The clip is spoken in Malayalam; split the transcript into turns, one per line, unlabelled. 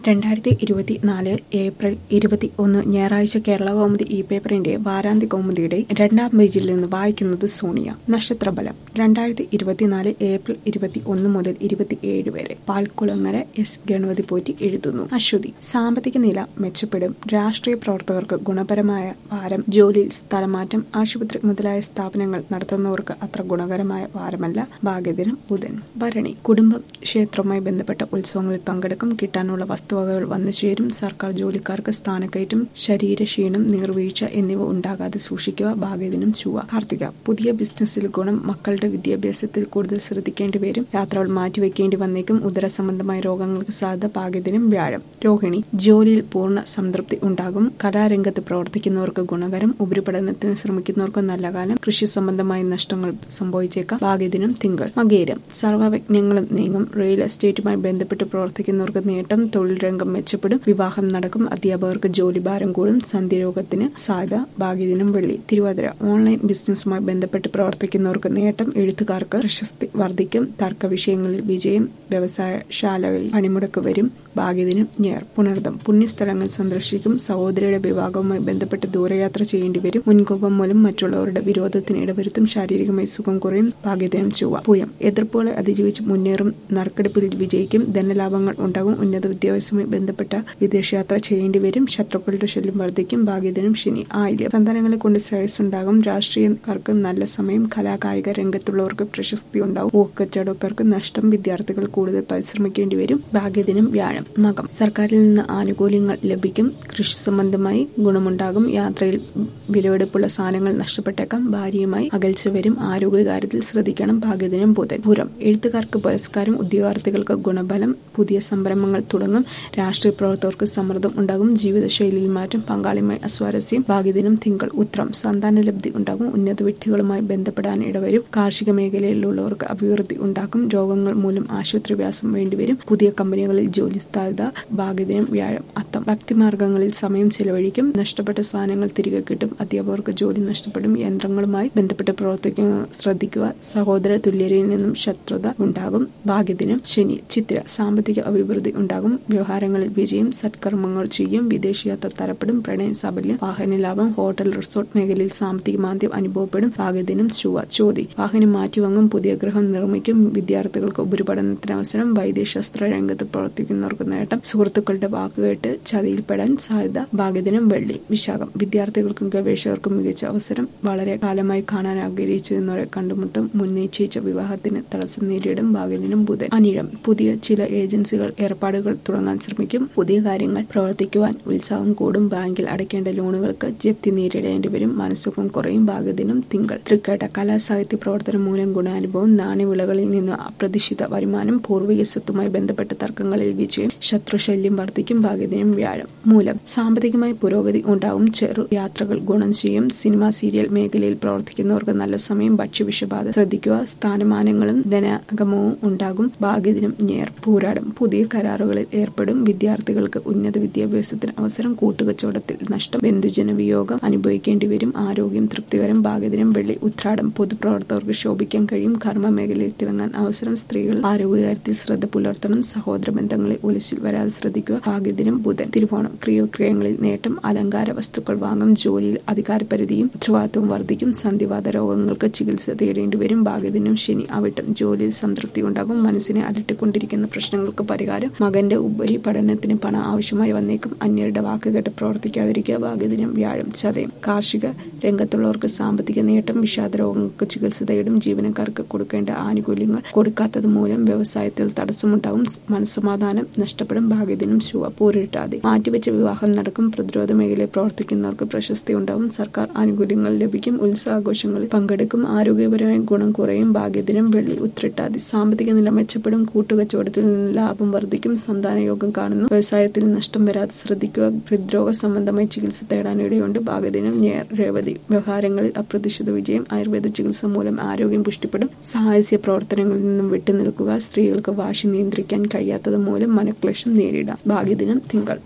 രണ്ടായിരത്തി ഇരുപത്തിനാല് ഏപ്രിൽ ഇരുപത്തി ഒന്ന് ഞായറാഴ്ച കേരള കൗമുദി ഇ പേപ്പറിന്റെ വാരാന്ത്യ കൗമുദിയുടെ രണ്ടാം പേജിൽ നിന്ന് വായിക്കുന്നത് സോണിയ നക്ഷത്രബലം രണ്ടായിരത്തി ഇരുപത്തിനാല് ഏപ്രിൽ ഇരുപത്തി ഒന്ന് മുതൽ ഇരുപത്തിയേഴ് വരെ പാൽക്കുളങ്ങര എസ് ഗണപതി പോറ്റി എഴുതുന്നു അശ്വതി സാമ്പത്തിക നില മെച്ചപ്പെടും രാഷ്ട്രീയ പ്രവർത്തകർക്ക് ഗുണപരമായ വാരം ജോലിയിൽ സ്ഥലമാറ്റം ആശുപത്രി മുതലായ സ്ഥാപനങ്ങൾ നടത്തുന്നവർക്ക് അത്ര ഗുണകരമായ വാരമല്ല ഭാഗ്യദിനം ബുധൻ ഭരണി കുടുംബം ക്ഷേത്രവുമായി ബന്ധപ്പെട്ട ഉത്സവങ്ങളിൽ പങ്കെടുക്കും കിട്ടാനുള്ള വസ്തുവകകൾ വന്നു ചേരും സർക്കാർ ജോലിക്കാർക്ക് സ്ഥാനക്കയറ്റം ശരീരക്ഷീണം നീർവീഴ്ച എന്നിവ ഉണ്ടാകാതെ സൂക്ഷിക്കുക ഭാഗ്യദിനം ചൊവ്വ കാർത്തിക പുതിയ ബിസിനസ്സിൽ ഗുണം മക്കളുടെ വിദ്യാഭ്യാസത്തിൽ കൂടുതൽ ശ്രദ്ധിക്കേണ്ടി വരും യാത്രകൾ മാറ്റിവെക്കേണ്ടി വന്നേക്കും ഉദര സംബന്ധമായ രോഗങ്ങൾക്ക് സാധ്യത ഭാഗ്യദിനം വ്യാഴം രോഹിണി ജോലിയിൽ പൂർണ്ണ സംതൃപ്തി ഉണ്ടാകും കലാരംഗത്ത് പ്രവർത്തിക്കുന്നവർക്ക് ഗുണകരം ഉപരിപഠനത്തിന് ശ്രമിക്കുന്നവർക്ക് നല്ല കാലം കൃഷി സംബന്ധമായ നഷ്ടങ്ങൾ സംഭവിച്ചേക്കാം ഭാഗ്യദിനം തിങ്കൾ മകേരം സർവ്വവിഘ്നങ്ങളും നീങ്ങും റിയൽ എസ്റ്റേറ്റുമായി ബന്ധപ്പെട്ട് പ്രവർത്തിക്കുന്നവർക്ക് നേട്ടം തൊഴിൽ രംഗം മെച്ചപ്പെടും വിവാഹം നടക്കും അധ്യാപകർക്ക് ജോലിഭാരം കൂടും സന്ധ്യരോഗത്തിന് സാധ്യത ഭാഗ്യദിനം വെള്ളി തിരുവാതിര ഓൺലൈൻ ബിസിനസ്സുമായി ബന്ധപ്പെട്ട് പ്രവർത്തിക്കുന്നവർക്ക് നേട്ടം എഴുത്തുകാർക്ക് പ്രശസ്തി വർദ്ധിക്കും തർക്ക വിഷയങ്ങളിൽ വിജയം വ്യവസായശാലകളിൽ പണിമുടക്ക് വരും ഭാഗ്യദിനം ഞായർ പുണർദം പുണ്യസ്ഥലങ്ങൾ സന്ദർശിക്കും സഹോദരിയുടെ വിവാഹവുമായി ബന്ധപ്പെട്ട് ദൂരയാത്ര ചെയ്യേണ്ടി വരും മുൻകോപം മൂലം മറ്റുള്ളവരുടെ വിരോധത്തിന് ഇടവരുത്തും ശാരീരികമായി സുഖം കുറയും ഭാഗ്യദിനം ചൊവ്വ പൂയം എതിർപ്പുകളെ അതിജീവിച്ച് മുന്നേറും നറുക്കെടുപ്പിൽ വിജയിക്കും ധനലാഭങ്ങൾ ഉണ്ടാകും ഉന്നത വിദ്യാഭ്യാസവുമായി ബന്ധപ്പെട്ട വിദേശയാത്ര ചെയ്യേണ്ടി വരും ശത്രുക്കളുടെ ശല്യം വർദ്ധിക്കും ഭാഗ്യദിനം ശനി ആയില്യം സന്താനങ്ങളെ കൊണ്ട് ശ്രേയസ് ഉണ്ടാകും രാഷ്ട്രീയക്കാർക്ക് നല്ല സമയം കലാകായിക രംഗത്തുള്ളവർക്ക് പ്രശസ്തി ഉണ്ടാവും ഊക്കച്ചവടക്കാർക്ക് നഷ്ടം വിദ്യാർത്ഥികൾ കൂടുതൽ പരിശ്രമിക്കേണ്ടി വരും ഭാഗ്യദിനം വ്യാഴം മകം സർക്കാരിൽ നിന്ന് ആനുകൂല്യങ്ങൾ ലഭിക്കും കൃഷി സംബന്ധമായി ഗുണമുണ്ടാകും യാത്രയിൽ വിലവെടുപ്പുള്ള സാധനങ്ങൾ നഷ്ടപ്പെട്ടേക്കാം ഭാര്യയുമായി അകൽച്ച വരും ആരോഗ്യകാര്യത്തിൽ ശ്രദ്ധിക്കണം ഭാഗ്യദിനം ബുധൻ പുരം എഴുത്തുകാർക്ക് പുരസ്കാരം ഉദ്യോഗാർത്ഥികൾക്ക് ഗുണഫലം പുതിയ സംരംഭങ്ങൾ തുടങ്ങും രാഷ്ട്രീയ പ്രവർത്തകർക്ക് സമ്മർദ്ദം ഉണ്ടാകും ജീവിതശൈലിയിൽ മാറ്റം പങ്കാളിയുമായി അസ്വാരസ്യം ഭാഗ്യദിനം തിങ്കൾ ഉത്രം സന്താന ലബ്ധി ഉണ്ടാകും ഉന്നത വ്യക്തികളുമായി ബന്ധപ്പെടാൻ ഇടവരും കാർഷിക മേഖലയിലുള്ളവർക്ക് അഭിവൃദ്ധി ഉണ്ടാക്കും രോഗങ്ങൾ മൂലം ആശുപത്രിവാസം വേണ്ടിവരും പുതിയ കമ്പനികളിൽ ജോലി സാധ്യത ഭാഗ്യദിനം വ്യാഴം അത്തം ഭക്തിമാർഗങ്ങളിൽ സമയം ചെലവഴിക്കും നഷ്ടപ്പെട്ട സാധനങ്ങൾ തിരികെ കിട്ടും അധ്യാപകർക്ക് ജോലി നഷ്ടപ്പെടും യന്ത്രങ്ങളുമായി ബന്ധപ്പെട്ട് പ്രവർത്തിക്കുക ശ്രദ്ധിക്കുക സഹോദര തുല്യരിൽ നിന്നും ശത്രുത ഉണ്ടാകും ഭാഗ്യദിനം ശനി ചിത്ര സാമ്പത്തിക അഭിവൃദ്ധി ഉണ്ടാകും വ്യവഹാരങ്ങളിൽ വിജയം സത്കർമ്മങ്ങൾ ചെയ്യും വിദേശയാത്ര തരപ്പെടും പ്രണയ സാഫല്യം വാഹന ലാഭം ഹോട്ടൽ റിസോർട്ട് മേഖലയിൽ സാമ്പത്തിക മാന്ദ്യം അനുഭവപ്പെടും ഭാഗ്യദിനം ചൊവ്വ ചോതി വാഹനം മാറ്റിവാങ്ങും പുതിയ ഗൃഹം നിർമ്മിക്കും വിദ്യാർത്ഥികൾക്ക് ഉപരിപഠനത്തിന് അവസരം വൈദ്യശാസ്ത്ര രംഗത്ത് പ്രവർത്തിക്കുന്നവർക്ക് നേട്ടം സുഹൃത്തുക്കളുടെ വാക്കുകേട്ട് ചതിയിൽപ്പെടാൻ സാധ്യത ഭാഗ്യദിനം വെള്ളി വിശാഖം വിദ്യാർത്ഥികൾക്കും ഗവേഷകർക്കും മികച്ച അവസരം വളരെ കാലമായി കാണാൻ ആഗ്രഹിച്ചിരുന്നവരെ കണ്ടുമുട്ടും മുൻ നിശ്ചയിച്ച വിവാഹത്തിന് തടസ്സം നേരിടും ഭാഗ്യദിനം ബുധൻ അനിഴം പുതിയ ചില ഏജൻസികൾ ഏർപ്പാടുകൾ തുടങ്ങാൻ ശ്രമിക്കും പുതിയ കാര്യങ്ങൾ പ്രവർത്തിക്കുവാൻ ഉത്സാഹം കൂടും ബാങ്കിൽ അടയ്ക്കേണ്ട ലോണുകൾക്ക് ജപ്തി നേരിടേണ്ടി വരും മനസ്സുഖം കുറയും ഭാഗ്യദിനം തിങ്കൾ തൃക്കേട്ട കലാ സാഹിത്യ പ്രവർത്തനം മൂലം ഗുണാനുഭവം നാണ്യവിളകളിൽ നിന്ന് അപ്രതീക്ഷിത വരുമാനം പൂർവിക സ്വത്തുമായി ബന്ധപ്പെട്ട തർക്കങ്ങളിൽ വിജയം ശത്രുശല്യം വർദ്ധിക്കും ഭാഗ്യദിനം വ്യാഴം മൂലം സാമ്പത്തികമായി പുരോഗതി ഉണ്ടാകും ചെറു യാത്രകൾ ഗുണം ചെയ്യും സിനിമ സീരിയൽ മേഖലയിൽ പ്രവർത്തിക്കുന്നവർക്ക് നല്ല സമയം ഭക്ഷ്യവിഷബാധ ശ്രദ്ധിക്കുക സ്ഥാനമാനങ്ങളും ധനാഗമവും ഉണ്ടാകും ഭാഗ്യദിനം ഞേർ പൂരാടം പുതിയ കരാറുകളിൽ ഏർപ്പെടും വിദ്യാർത്ഥികൾക്ക് ഉന്നത വിദ്യാഭ്യാസത്തിന് അവസരം കൂട്ടുകച്ചവടത്തിൽ നഷ്ടം ബന്ധുജന വിയോഗം അനുഭവിക്കേണ്ടി വരും ആരോഗ്യം തൃപ്തികരം ഭാഗ്യദിനം വെള്ളി ഉത്രാടം പൊതുപ്രവർത്തകർക്ക് ശോഭിക്കാൻ കഴിയും കർമ്മ മേഖലയിൽ തിളങ്ങാൻ അവസരം സ്ത്രീകൾ ആരോഗ്യകാര്യത്തിൽ ശ്രദ്ധ പുലർത്തണം സഹോദര ബന്ധങ്ങളെ ഒലിച്ചിൽ വരാതെ ശ്രദ്ധിക്കുക ഭാഗ്യദിനം ബുധൻ തിരുവോണം ക്രിയോക്രിയങ്ങളിൽ നേട്ടം അലങ്കാര വസ്തുക്കൾ വാങ്ങും ജോലിയിൽ അധികാരപരിധിയും ഉത്തരവാദിത്വം വർദ്ധിക്കും സന്ധിവാത രോഗങ്ങൾക്ക് ചികിത്സ തേടേണ്ടി വരും ഭാഗ്യദിനം ശനി അവിട്ടം ജോലിയിൽ സംതൃപ്തി ഉണ്ടാകും മനസ്സിനെ അലട്ടിക്കൊണ്ടിരിക്കുന്ന പ്രശ്നങ്ങൾക്ക് പരിഹാരം മകന്റെ ഉപരി പഠനത്തിന് പണം ആവശ്യമായി വന്നേക്കും അന്യരുടെ വാക്കുകേട്ട് പ്രവർത്തിക്കാതിരിക്കുക ഭാഗ്യദിനം വ്യാഴം ചതയം കാർഷിക രംഗത്തുള്ളവർക്ക് സാമ്പത്തിക നേട്ടം വിഷാദ രോഗങ്ങൾക്ക് ചികിത്സ തേടും ജീവനക്കാർക്ക് കൊടുക്കേണ്ട ആനുകൂല്യങ്ങൾ കൊടുക്കാത്തത് മൂലം വ്യവസായത്തിൽ തടസ്സമുണ്ടാകും മനസ്സമാധാനം നഷ്ടപ്പെടും ഭാഗ്യദിനം ശുവ പോരിട്ടാതെ മാറ്റിവെച്ച വിവാഹം നടക്കും പ്രതിരോധ മേഖലയിൽ പ്രവർത്തിക്കുന്നവർക്ക് പ്രശസ്തി ഉണ്ടാവും സർക്കാർ ആനുകൂല്യങ്ങൾ ലഭിക്കും ഉത്സവാഘോഷങ്ങളിൽ പങ്കെടുക്കും ആരോഗ്യപരമായ ഗുണം കുറയും ഭാഗ്യദിനം വെള്ളി ഉത്രട്ടാതി സാമ്പത്തിക നില മെച്ചപ്പെടും കൂട്ടുകച്ചവടത്തിൽ നിന്ന് ലാഭം വർദ്ധിക്കും സന്താന യോഗം കാണുന്നു വ്യവസായത്തിൽ നഷ്ടം വരാതെ ശ്രദ്ധിക്കുക ഹൃദ്രോഗ സംബന്ധമായി ചികിത്സ തേടാനിടയുണ്ട് ഭാഗ്യദിനം ഞേർ രേവതി വ്യവഹാരങ്ങളിൽ അപ്രതീക്ഷിത വിജയം ആയുർവേദ ചികിത്സ മൂലം ആരോഗ്യം പുഷ്ടിപ്പെടും സാഹസ്യ പ്രവർത്തനങ്ങളിൽ നിന്നും വിട്ടുനിൽക്കുക സ്ത്രീകൾക്ക് വാശി നിയന്ത്രിക്കാൻ കഴിയാത്തത് മൂലം മനക്ലേശം നേരിടാം ഭാഗ്യദിനം തിങ്കൾ